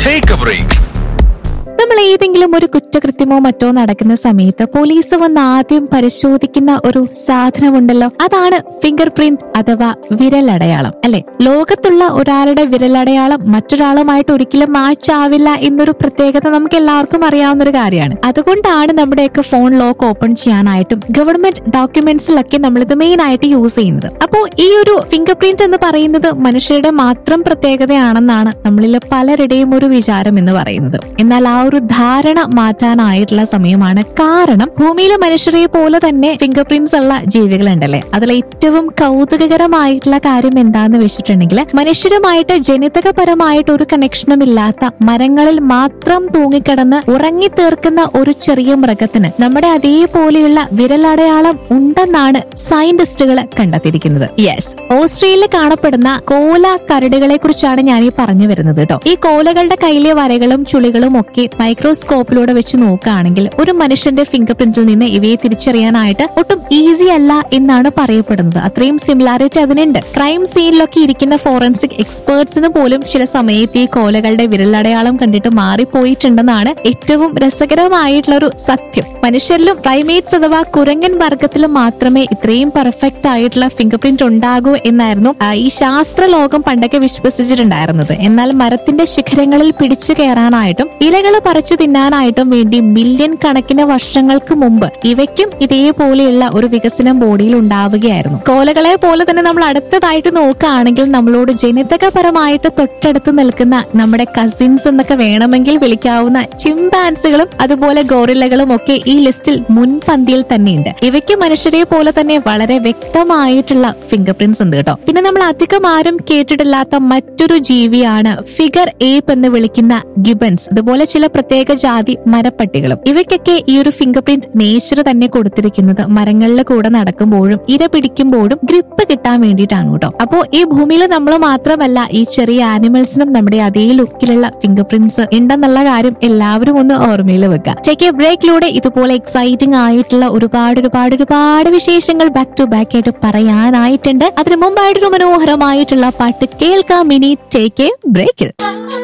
take A break നമ്മൾ ഏതെങ്കിലും ഒരു കുറ്റകൃത്യമോ മറ്റോ നടക്കുന്ന സമയത്ത് പോലീസ് വന്ന് ആദ്യം പരിശോധിക്കുന്ന ഒരു സാധനമുണ്ടല്ലോ അതാണ് ഫിംഗർ പ്രിന്റ് അഥവാ വിരലടയാളം അല്ലെ ലോകത്തുള്ള ഒരാളുടെ വിരലടയാളം മറ്റൊരാളുമായിട്ട് ഒരിക്കലും മാച്ച് ആവില്ല എന്നൊരു പ്രത്യേകത നമുക്ക് എല്ലാവർക്കും അറിയാവുന്ന ഒരു കാര്യമാണ് അതുകൊണ്ടാണ് നമ്മുടെയൊക്കെ ഫോൺ ലോക്ക് ഓപ്പൺ ചെയ്യാനായിട്ടും ഗവൺമെന്റ് ഡോക്യുമെന്റ്സിലൊക്കെ നമ്മൾ ഇത് മെയിൻ ആയിട്ട് യൂസ് ചെയ്യുന്നത് അപ്പോൾ ഈ ഒരു ഫിംഗർ പ്രിന്റ് എന്ന് പറയുന്നത് മനുഷ്യരുടെ മാത്രം പ്രത്യേകതയാണെന്നാണ് നമ്മളിൽ പലരുടെയും ഒരു വിചാരം എന്ന് പറയുന്നത് എന്നാൽ ആ ഒരു ധാരണ മാറ്റാനായിട്ടുള്ള സമയമാണ് കാരണം ഭൂമിയിലെ മനുഷ്യരെ പോലെ തന്നെ ഫിംഗർ പ്രിന്റ്സ് ഉള്ള ജീവികളുണ്ടല്ലേ അതിൽ ഏറ്റവും കൗതുകകരമായിട്ടുള്ള കാര്യം എന്താന്ന് വെച്ചിട്ടുണ്ടെങ്കിൽ മനുഷ്യരുമായിട്ട് ജനിതകപരമായിട്ട് ഒരു കണക്ഷനും ഇല്ലാത്ത മരങ്ങളിൽ മാത്രം തൂങ്ങിക്കിടന്ന് ഉറങ്ങിത്തീർക്കുന്ന ഒരു ചെറിയ മൃഗത്തിന് നമ്മുടെ അതേപോലെയുള്ള വിരലടയാളം ഉണ്ടെന്നാണ് സയന്റിസ്റ്റുകൾ കണ്ടെത്തിയിരിക്കുന്നത് യെസ് ഓസ്ട്രേലിയയിൽ കാണപ്പെടുന്ന കോല കരടുകളെ കുറിച്ചാണ് ഞാൻ ഈ പറഞ്ഞു വരുന്നത് കേട്ടോ ഈ കോലകളുടെ കയ്യിലെ വരകളും ചുളികളും ഒക്കെ മൈക്രോസ്കോപ്പിലൂടെ വെച്ച് നോക്കുകയാണെങ്കിൽ ഒരു മനുഷ്യന്റെ ഫിംഗർ പ്രിന്റിൽ നിന്ന് ഇവയെ തിരിച്ചറിയാനായിട്ട് ഒട്ടും ഈസി അല്ല എന്നാണ് പറയപ്പെടുന്നത് അത്രയും സിമിലാരിറ്റി അതിനുണ്ട് ക്രൈം സീനിലൊക്കെ ഇരിക്കുന്ന ഫോറൻസിക് എക്സ്പേർട്സിന് പോലും ചില സമയത്ത് ഈ കോലകളുടെ വിരലടയാളം കണ്ടിട്ട് മാറിപ്പോയിട്ടുണ്ടെന്നാണ് ഏറ്റവും രസകരമായിട്ടുള്ള ഒരു സത്യം മനുഷ്യരിലും പ്രൈമേറ്റ്സ് അഥവാ കുരങ്ങൻ വർഗത്തിലും മാത്രമേ ഇത്രയും പെർഫെക്റ്റ് ആയിട്ടുള്ള ഫിംഗർ പ്രിന്റ് ഉണ്ടാകൂ എന്നായിരുന്നു ആ, ഈ ശാസ്ത്ര ലോകം പണ്ടൊക്കെ വിശ്വസിച്ചിട്ടുണ്ടായിരുന്നത് എന്നാൽ മരത്തിന്റെ ശിഖരങ്ങളിൽ പിടിച്ചു കയറാനായിട്ടും ഇലകൾ പറിച്ചു തിന്നാനായിട്ടും വേണ്ടി മില്യൺ കണക്കിന് വർഷങ്ങൾക്ക് മുമ്പ് ഇവയ്ക്കും ഇതേപോലെയുള്ള ഒരു വികസനം ബോഡിയിൽ ഉണ്ടാവുകയായിരുന്നു കോലകളെ പോലെ തന്നെ നമ്മൾ അടുത്തതായിട്ട് നോക്കുകയാണെങ്കിൽ നമ്മളോട് ജനിതകപരമായിട്ട് തൊട്ടടുത്ത് നിൽക്കുന്ന നമ്മുടെ കസിൻസ് എന്നൊക്കെ വേണമെങ്കിൽ വിളിക്കാവുന്ന ചിമ്പാൻസുകളും അതുപോലെ ഗോറില്ലകളും ഒക്കെ ഈ ലിസ്റ്റിൽ മുൻപന്തിയിൽ തന്നെയുണ്ട് ഇവയ്ക്ക് മനുഷ്യരെ പോലെ തന്നെ വളരെ വ്യക്തമായിട്ടുള്ള ഫിംഗർ പ്രിന്റ്സ് ഉണ്ട് കേട്ടോ പിന്നെ നമ്മൾ അധികം ആരും കേട്ടിട്ടില്ലാത്ത മറ്റൊരു ജീവിയാണ് ഫിഗർ ഏപ്പ് എന്ന് വിളിക്കുന്ന ഗിബൻസ് അതുപോലെ ചില പ്രത്യേക ജാതി മരപ്പട്ടികളും ഇവയ്ക്കൊക്കെ ഈ ഒരു ഫിംഗർ പ്രിന്റ് നേച്ചർ തന്നെ കൊടുത്തിരിക്കുന്നത് മരങ്ങളിൽ കൂടെ നടക്കുമ്പോഴും ഇര പിടിക്കുമ്പോഴും ഗ്രിപ്പ് കിട്ടാൻ വേണ്ടിയിട്ടാണ് കേട്ടോ അപ്പോ ഈ ഭൂമിയിൽ നമ്മൾ മാത്രമല്ല ഈ ചെറിയ ആനിമൽസിനും നമ്മുടെ അതേ ലുക്കിലുള്ള ഫിംഗർ പ്രിന്റ്സ് ഉണ്ടെന്നുള്ള കാര്യം എല്ലാവരും ഒന്ന് ഓർമ്മയിൽ വെക്കുക ചെക്ക് ബ്രേക്കിലൂടെ ഇതുപോലെ എക്സൈറ്റിംഗ് ആയിട്ടുള്ള ഒരുപാട് ഒരുപാട് ഒരുപാട് വിശേഷങ്ങൾ ബാക്ക് ടു ബാക്ക് ആയിട്ട് പറയാനായിട്ടുണ്ട് അതിനു മുമ്പായിട്ടൊരു മനോഹരമായിട്ടുള്ള പാട്ട് കേൾക്കാം മിനി ടേക്ക് എ ബ്രേക്കിൽ